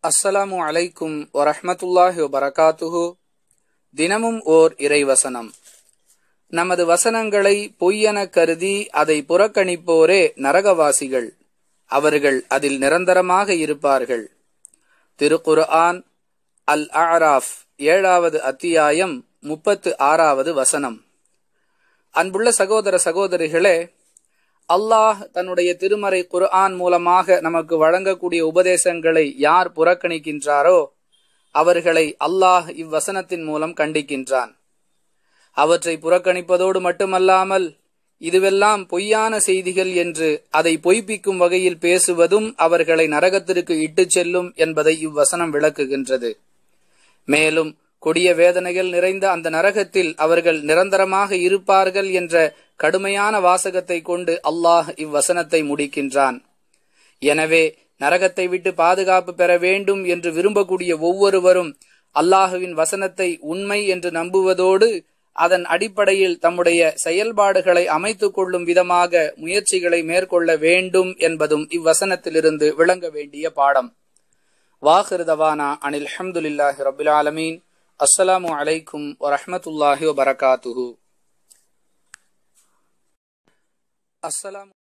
அஸ்ஸலாமு அலைக்கும் வரஹ்மத்துல்லாஹி வபரகாத்துஹு தினமும் ஓர் இறைவசனம் நமது வசனங்களை பொய்யென கருதி அதை புறக்கணிப்போரே நரகவாசிகள் அவர்கள் அதில் நிரந்தரமாக இருப்பார்கள் திருக்குர்ஆன் அல் அராஃப் ஏழாவது அத்தியாயம் முப்பத்து ஆறாவது வசனம் அன்புள்ள சகோதர சகோதரிகளே அல்லாஹ் தன்னுடைய திருமறை குர்ஆன் மூலமாக நமக்கு வழங்கக்கூடிய உபதேசங்களை யார் புறக்கணிக்கின்றாரோ அவர்களை அல்லாஹ் இவ்வசனத்தின் மூலம் கண்டிக்கின்றான் அவற்றை புறக்கணிப்பதோடு மட்டுமல்லாமல் இதுவெல்லாம் பொய்யான செய்திகள் என்று அதை பொய்ப்பிக்கும் வகையில் பேசுவதும் அவர்களை நரகத்திற்கு இட்டுச் செல்லும் என்பதை இவ்வசனம் விளக்குகின்றது மேலும் கொடிய வேதனைகள் நிறைந்த அந்த நரகத்தில் அவர்கள் நிரந்தரமாக இருப்பார்கள் என்ற கடுமையான வாசகத்தை கொண்டு அல்லாஹ் இவ்வசனத்தை முடிக்கின்றான் எனவே நரகத்தை விட்டு பாதுகாப்பு பெற வேண்டும் என்று விரும்பக்கூடிய ஒவ்வொருவரும் அல்லாஹுவின் வசனத்தை உண்மை என்று நம்புவதோடு அதன் அடிப்படையில் தம்முடைய செயல்பாடுகளை அமைத்துக் கொள்ளும் விதமாக முயற்சிகளை மேற்கொள்ள வேண்டும் என்பதும் இவ்வசனத்திலிருந்து விளங்க வேண்டிய பாடம் வாஹிருதவானா அனில் அஹமதுல்லாஹி ரபுல் ஆலமீன் அஸ்ஸலாமு அலைக்கும் வரஹமத்துல்லாஹி வபரகாத்துஹு அஸ்ஸலாம்